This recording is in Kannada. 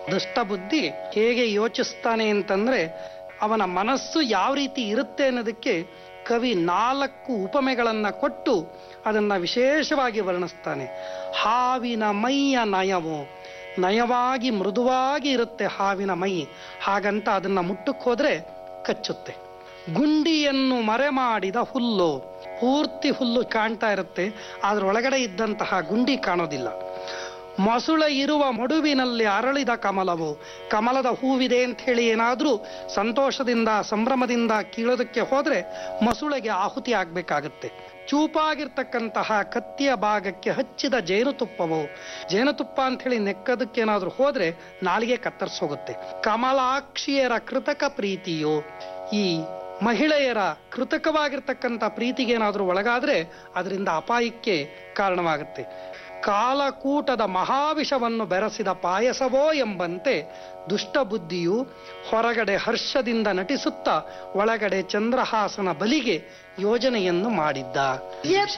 ದುಷ್ಟಬುದ್ಧಿ ಹೇಗೆ ಯೋಚಿಸ್ತಾನೆ ಅಂತಂದ್ರೆ ಅವನ ಮನಸ್ಸು ಯಾವ ರೀತಿ ಇರುತ್ತೆ ಅನ್ನೋದಕ್ಕೆ ಕವಿ ನಾಲ್ಕು ಉಪಮೆಗಳನ್ನ ಕೊಟ್ಟು ಅದನ್ನ ವಿಶೇಷವಾಗಿ ವರ್ಣಿಸ್ತಾನೆ ಹಾವಿನ ಮೈಯ ನಯವು ನಯವಾಗಿ ಮೃದುವಾಗಿ ಇರುತ್ತೆ ಹಾವಿನ ಮೈ ಹಾಗಂತ ಅದನ್ನ ಮುಟ್ಟಕ್ಕೆ ಹೋದ್ರೆ ಕಚ್ಚುತ್ತೆ ಗುಂಡಿಯನ್ನು ಮರೆ ಮಾಡಿದ ಹುಲ್ಲು ಪೂರ್ತಿ ಹುಲ್ಲು ಕಾಣ್ತಾ ಇರುತ್ತೆ ಅದ್ರೊಳಗಡೆ ಇದ್ದಂತಹ ಗುಂಡಿ ಕಾಣೋದಿಲ್ಲ ಮೊಸುಳೆ ಇರುವ ಮಡುವಿನಲ್ಲಿ ಅರಳಿದ ಕಮಲವು ಕಮಲದ ಹೂವಿದೆ ಅಂತ ಹೇಳಿ ಏನಾದ್ರೂ ಸಂತೋಷದಿಂದ ಸಂಭ್ರಮದಿಂದ ಕೀಳೋದಕ್ಕೆ ಹೋದ್ರೆ ಮಸುಳೆಗೆ ಆಹುತಿ ಆಗ್ಬೇಕಾಗತ್ತೆ ಚೂಪಾಗಿರ್ತಕ್ಕಂತಹ ಕತ್ತಿಯ ಭಾಗಕ್ಕೆ ಹಚ್ಚಿದ ಜೇನುತುಪ್ಪವು ಜೇನುತುಪ್ಪ ಅಂತ ಹೇಳಿ ನೆಕ್ಕದಕ್ಕೇನಾದ್ರೂ ಹೋದ್ರೆ ನಾಲಿಗೆ ಕತ್ತರಿಸೋಗುತ್ತೆ ಕಮಲಾಕ್ಷಿಯರ ಕೃತಕ ಪ್ರೀತಿಯು ಈ ಮಹಿಳೆಯರ ಕೃತಕವಾಗಿರ್ತಕ್ಕಂಥ ಪ್ರೀತಿಗೇನಾದ್ರೂ ಒಳಗಾದ್ರೆ ಅದರಿಂದ ಅಪಾಯಕ್ಕೆ ಕಾರಣವಾಗುತ್ತೆ ಕಾಲಕೂಟದ ಮಹಾವಿಷವನ್ನು ಬೆರೆಸಿದ ಪಾಯಸವೋ ಎಂಬಂತೆ ದುಷ್ಟಬುದ್ಧಿಯು ಹೊರಗಡೆ ಹರ್ಷದಿಂದ ನಟಿಸುತ್ತಾ ಒಳಗಡೆ ಚಂದ್ರಹಾಸನ ಬಲಿಗೆ ಯೋಜನೆಯನ್ನು ಮಾಡಿದ್ದ ಈ